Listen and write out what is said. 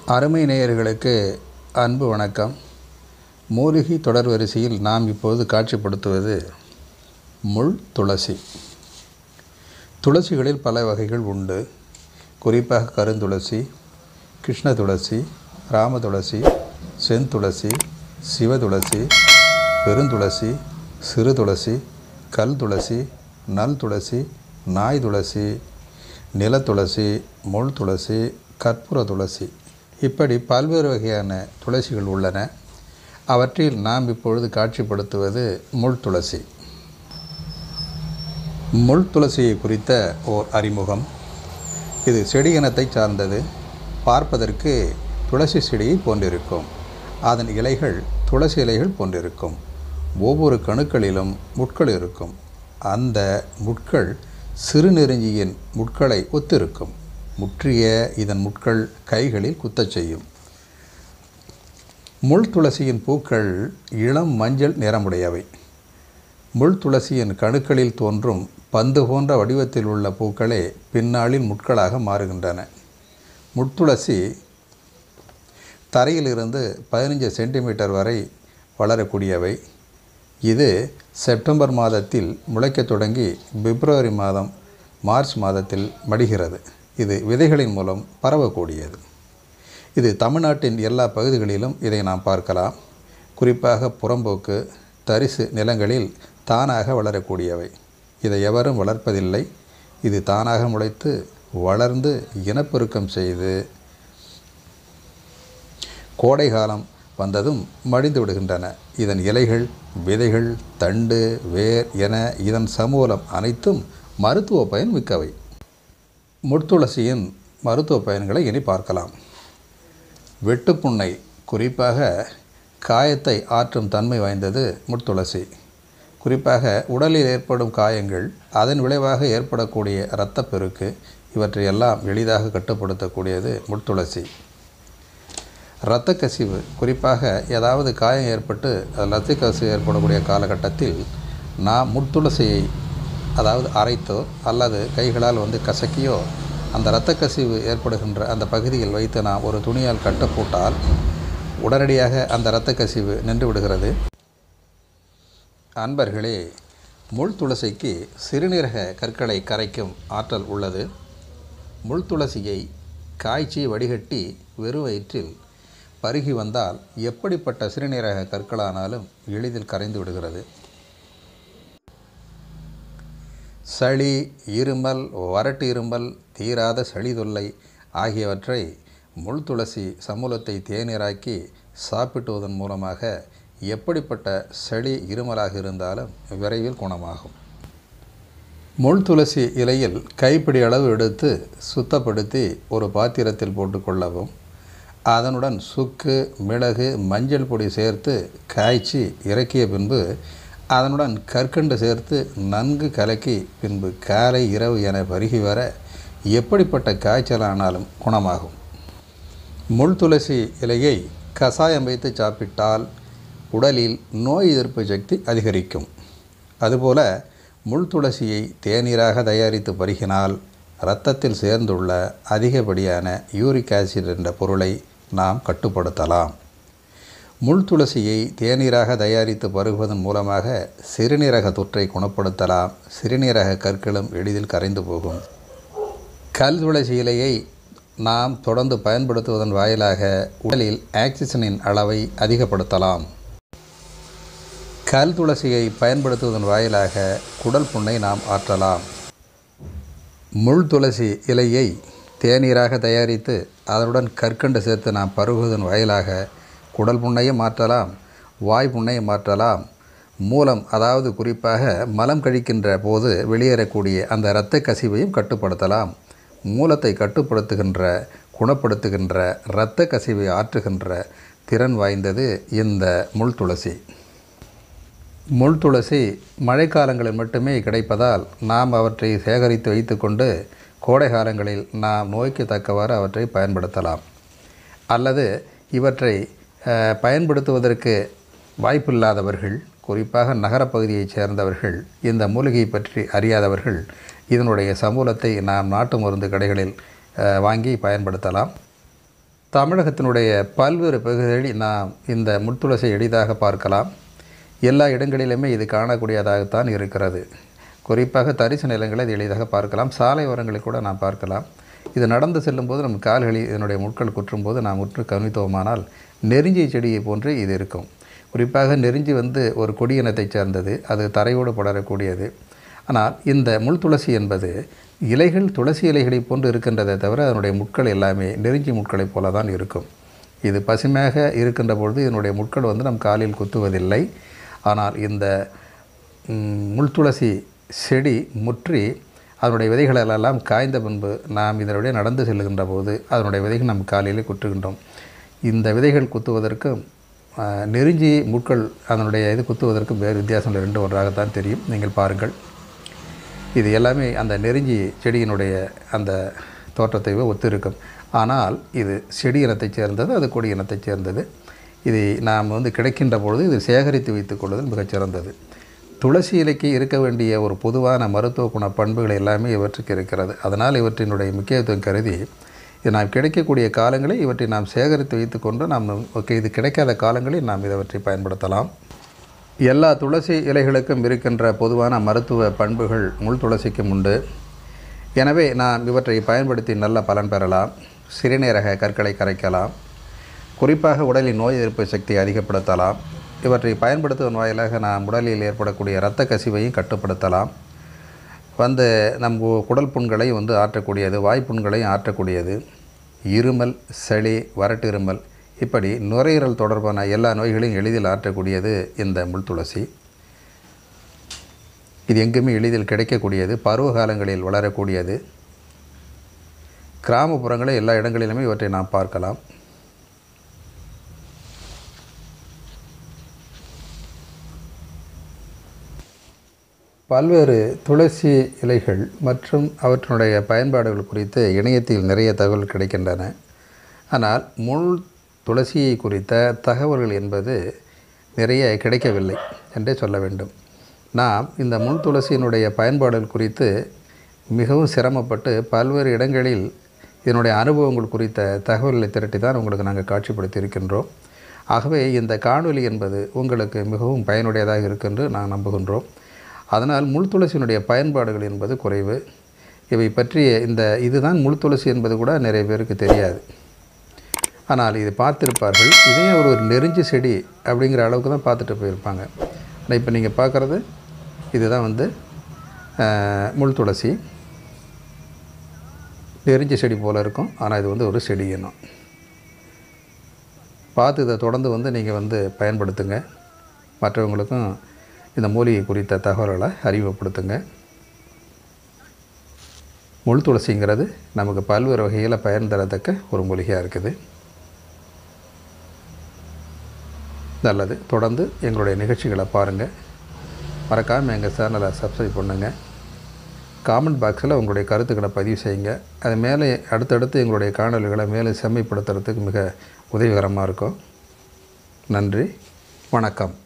அருமை நேயர்களுக்கு அன்பு வணக்கம் மூலிகை தொடர் வரிசையில் நாம் இப்போது காட்சிப்படுத்துவது முள் துளசி துளசிகளில் பல வகைகள் உண்டு குறிப்பாக கருந்துளசி கிருஷ்ண துளசி ராம துளசி செந்துளசி சிவதுளசி பெருந்துளசி சிறு துளசி கல் துளசி நல் துளசி நாய் துளசி நிலத்துளசி முள் துளசி கற்பூர துளசி இப்படி பல்வேறு வகையான துளசிகள் உள்ளன அவற்றில் நாம் இப்பொழுது காட்சிப்படுத்துவது முள் துளசி முள் துளசியை குறித்த ஓர் அறிமுகம் இது செடி இனத்தை சார்ந்தது பார்ப்பதற்கு துளசி செடியை போன்றிருக்கும் அதன் இலைகள் துளசி இலைகள் போன்றிருக்கும் ஒவ்வொரு கணுக்களிலும் முட்கள் இருக்கும் அந்த முட்கள் சிறுநெருஞ்சியின் முட்களை ஒத்திருக்கும் முற்றிய இதன் முட்கள் கைகளில் குத்தச் செய்யும் முள் துளசியின் பூக்கள் இளம் மஞ்சள் நிறமுடையவை முள் துளசியின் கணுக்களில் தோன்றும் பந்து போன்ற வடிவத்தில் உள்ள பூக்களே பின்னாளில் முட்களாக மாறுகின்றன முட்துளசி தரையிலிருந்து பதினஞ்சு சென்டிமீட்டர் வரை வளரக்கூடியவை இது செப்டம்பர் மாதத்தில் முளைக்கத் தொடங்கி பிப்ரவரி மாதம் மார்ச் மாதத்தில் மடிகிறது இது விதைகளின் மூலம் பரவக்கூடியது இது தமிழ்நாட்டின் எல்லா பகுதிகளிலும் இதை நாம் பார்க்கலாம் குறிப்பாக புறம்போக்கு தரிசு நிலங்களில் தானாக வளரக்கூடியவை இதை எவரும் வளர்ப்பதில்லை இது தானாக முளைத்து வளர்ந்து இனப்பெருக்கம் செய்து கோடை காலம் வந்ததும் மடிந்து விடுகின்றன இதன் இலைகள் விதைகள் தண்டு வேர் என இதன் சமூலம் அனைத்தும் மருத்துவ பயன் மிக்கவை முட்துளசியின் மருத்துவ பயன்களை இனி பார்க்கலாம் வெட்டுப்புண்ணை குறிப்பாக காயத்தை ஆற்றும் தன்மை வாய்ந்தது முட்துளசி குறிப்பாக உடலில் ஏற்படும் காயங்கள் அதன் விளைவாக ஏற்படக்கூடிய இரத்தப்பெருக்கு இவற்றையெல்லாம் எளிதாக கட்டுப்படுத்தக்கூடியது முட்துளசி இரத்த கசிவு குறிப்பாக ஏதாவது காயம் ஏற்பட்டு இரத்த கசிவு ஏற்படக்கூடிய காலகட்டத்தில் நாம் முட்துளசியை அதாவது அரைத்தோ அல்லது கைகளால் வந்து கசக்கியோ அந்த இரத்த கசிவு ஏற்படுகின்ற அந்த பகுதியில் வைத்து நாம் ஒரு துணியால் கட்ட போட்டால் உடனடியாக அந்த இரத்த கசிவு நின்று விடுகிறது அன்பர்களே முள் துளசிக்கு சிறுநீரக கற்களை கரைக்கும் ஆற்றல் உள்ளது முள் துளசியை காய்ச்சி வடிகட்டி வெறும் வயிற்றில் பருகி வந்தால் எப்படிப்பட்ட சிறுநீரக கற்களானாலும் எளிதில் கரைந்து விடுகிறது சளி இருமல் வறட்டு இருமல் தீராத சளி தொல்லை ஆகியவற்றை முள் துளசி சமூலத்தை தேநீராக்கி சாப்பிட்டுவதன் மூலமாக எப்படிப்பட்ட சளி இருமலாக இருந்தாலும் விரைவில் குணமாகும் முள் துளசி இலையில் கைப்பிடி அளவு எடுத்து சுத்தப்படுத்தி ஒரு பாத்திரத்தில் போட்டுக்கொள்ளவும் அதனுடன் சுக்கு மிளகு மஞ்சள் பொடி சேர்த்து காய்ச்சி இறக்கிய பின்பு அதனுடன் கற்கண்டு சேர்த்து நன்கு கலக்கி பின்பு காலை இரவு என பருகி வர எப்படிப்பட்ட காய்ச்சலானாலும் குணமாகும் முள் துளசி இலையை கசாயம் வைத்து சாப்பிட்டால் உடலில் நோய் எதிர்ப்பு சக்தி அதிகரிக்கும் அதுபோல முள் துளசியை தேநீராக தயாரித்து பருகினால் இரத்தத்தில் சேர்ந்துள்ள அதிகப்படியான யூரிக் ஆசிட் என்ற பொருளை நாம் கட்டுப்படுத்தலாம் முள் துளசியை தேநீராக தயாரித்து பருகுவதன் மூலமாக சிறுநீரக தொற்றை குணப்படுத்தலாம் சிறுநீரக கற்களும் எளிதில் கரைந்து போகும் கல் துளசி இலையை நாம் தொடர்ந்து பயன்படுத்துவதன் வாயிலாக உடலில் ஆக்சிஜனின் அளவை அதிகப்படுத்தலாம் கல் துளசியை பயன்படுத்துவதன் வாயிலாக குடல் புண்ணை நாம் ஆற்றலாம் முள் துளசி இலையை தேநீராக தயாரித்து அதனுடன் கற்கண்டு சேர்த்து நாம் பருகுவதன் வாயிலாக குடல் புண்ணையும் மாற்றலாம் வாய் புண்ணையும் மாற்றலாம் மூலம் அதாவது குறிப்பாக மலம் கழிக்கின்ற போது வெளியேறக்கூடிய அந்த இரத்த கசிவையும் கட்டுப்படுத்தலாம் மூலத்தை கட்டுப்படுத்துகின்ற குணப்படுத்துகின்ற இரத்த கசிவை ஆற்றுகின்ற திறன் வாய்ந்தது இந்த முள் துளசி முள் துளசி மழைக்காலங்களில் மட்டுமே கிடைப்பதால் நாம் அவற்றை சேகரித்து வைத்துக்கொண்டு கோடை காலங்களில் நாம் நோய்க்கு தக்கவாறு அவற்றை பயன்படுத்தலாம் அல்லது இவற்றை பயன்படுத்துவதற்கு வாய்ப்பில்லாதவர்கள் குறிப்பாக நகரப்பகுதியைச் சேர்ந்தவர்கள் இந்த மூலிகை பற்றி அறியாதவர்கள் இதனுடைய சமூலத்தை நாம் நாட்டு மருந்து கடைகளில் அஹ், வாங்கி பயன்படுத்தலாம் தமிழகத்தினுடைய பல்வேறு பகுதிகளில் நாம் இந்த முள்துளசி எளிதாக பார்க்கலாம் எல்லா இடங்களிலுமே இது காணக்கூடியதாகத்தான் இருக்கிறது குறிப்பாக தரிசு நிலங்களை இது எளிதாக பார்க்கலாம் சாலை ஓரங்களில் கூட நாம் பார்க்கலாம் இது நடந்து செல்லும்போது நம் கால்களில் இதனுடைய முட்கள் குற்றும்போது நாம் உற்று கவனித்தோமானால் நெருஞ்சி செடியை போன்று இது இருக்கும் குறிப்பாக நெருஞ்சி வந்து ஒரு கொடியினத்தைச் சேர்ந்தது அது தரையோடு படரக்கூடியது ஆனால் இந்த முள் துளசி என்பது இலைகள் துளசி இலைகளை போன்று இருக்கின்றதை தவிர அதனுடைய முட்கள் எல்லாமே நெருஞ்சி முட்களைப் போல தான் இருக்கும் இது பசுமையாக இருக்கின்ற பொழுது இதனுடைய முட்கள் வந்து நம் காலில் குத்துவதில்லை ஆனால் இந்த ம், முள் துளசி செடி முற்றி அதனுடைய விதைகளெல்லாம் காய்ந்த பின்பு நாம் இதனுடைய நடந்து செல்லுகின்ற போது அதனுடைய விதைகள் நம் காலிலே குற்றுகின்றோம் இந்த விதைகள் குத்துவதற்கும் ஆ, நெருஞ்சி முட்கள் அதனுடைய இது குத்துவதற்கும் வேறு வித்தியாசம் இல்லை ரெண்டு ஒன்றாகத்தான் தெரியும் நீங்கள் பாருங்கள் இது எல்லாமே அந்த நெருஞ்சி செடியினுடைய அந்த தோற்றத்தை ஒத்து இருக்கும் ஆனால் இது செடி இனத்தைச் சேர்ந்தது அது கொடி இனத்தைச் சேர்ந்தது இதை நாம் வந்து கிடைக்கின்ற பொழுது இது சேகரித்து வைத்துக் கொள்வதில் மிகச்சிறந்தது துளசி இலைக்கு இருக்க வேண்டிய ஒரு பொதுவான மருத்துவ குண பண்புகள் எல்லாமே இவற்றுக்கு இருக்கிறது அதனால் இவற்றினுடைய முக்கியத்துவம் கருதி இது நாம் கிடைக்கக்கூடிய காலங்களில் இவற்றை நாம் சேகரித்து வைத்துக்கொண்டு நாம் ஓகே இது கிடைக்காத காலங்களில் நாம் இவற்றை பயன்படுத்தலாம் எல்லா துளசி இலைகளுக்கும் இருக்கின்ற பொதுவான மருத்துவ பண்புகள் முள் துளசிக்கும் உண்டு எனவே நாம் இவற்றை பயன்படுத்தி நல்ல பலன் பெறலாம் சிறுநீரக கற்களை கரைக்கலாம் குறிப்பாக உடலின் நோய் எதிர்ப்பு சக்தியை அதிகப்படுத்தலாம் இவற்றை பயன்படுத்துவதன் வாயிலாக நாம் உடலில் ஏற்படக்கூடிய இரத்த கசிவையும் கட்டுப்படுத்தலாம் வந்து நம் கு- குடல் புண்களை வந்து ஆற்றக்கூடியது வாய்ப்புண்களையும் ஆற்றக்கூடியது இருமல் சளி வறட்டு இருமல் இப்படி நுரையீரல் தொடர்பான எல்லா நோய்களையும் எளிதில் ஆற்றக்கூடியது இந்த முள் துளசி இது எங்குமே எளிதில் கிடைக்கக்கூடியது பருவ காலங்களில் வளரக்கூடியது கிராமப்புறங்களில் எல்லா இடங்களிலுமே இவற்றை நாம் பார்க்கலாம் பல்வேறு துளசி இலைகள் மற்றும் அவற்றினுடைய பயன்பாடுகள் குறித்து இணையத்தில் நிறைய தகவல் கிடைக்கின்றன ஆனால் முள் துளசியை குறித்த தகவல்கள் என்பது நிறைய கிடைக்கவில்லை என்றே சொல்ல வேண்டும் நாம் இந்த முள் துளசியினுடைய பயன்பாடுகள் குறித்து மிகவும் சிரமப்பட்டு பல்வேறு இடங்களில் இதனுடைய அனுபவங்கள் குறித்த தகவல்களை திரட்டி தான் உங்களுக்கு நாங்கள் காட்சிப்படுத்தி இருக்கின்றோம் ஆகவே இந்த காணொளி என்பது உங்களுக்கு மிகவும் பயனுடையதாக இருக்கென்று நான் நம்புகின்றோம் அதனால் முள் துளசியினுடைய பயன்பாடுகள் என்பது குறைவு இவை பற்றிய இந்த இதுதான் முள் துளசி என்பது கூட நிறைய பேருக்கு தெரியாது ஆனால் இது பார்த்திருப்பார்கள் இதே ஒரு ஒரு நெருஞ்சி செடி அப்படிங்கிற அளவுக்கு தான் பார்த்துட்டு போயிருப்பாங்க ஆனால் இப்போ நீங்கள் பார்க்குறது இதுதான் வந்து அஹ், முள் துளசி நெருஞ்சி செடி போல் இருக்கும் ஆனால் இது வந்து ஒரு செடி இனம் பார்த்து இதை தொடர்ந்து வந்து நீங்கள் வந்து பயன்படுத்துங்க மற்றவங்களுக்கும் இந்த மூலிகை குறித்த தகவல்களை அறிமுகப்படுத்துங்க முள் துளசிங்கிறது நமக்கு பல்வேறு வகையில் பயன் தரத்தக்க ஒரு மூலிகையாக இருக்குது நல்லது தொடர்ந்து எங்களுடைய நிகழ்ச்சிகளை பாருங்கள் மறக்காமல் எங்கள் சேனலை சப்ஸ்கிரைப் பண்ணுங்கள் காமெண்ட் பாக்ஸில் உங்களுடைய கருத்துக்களை பதிவு செய்யுங்க அது மேலே அடுத்தடுத்து எங்களுடைய காணொளிகளை மேலே செம்மைப்படுத்துறதுக்கு மிக உதவிகரமாக இருக்கும் நன்றி வணக்கம்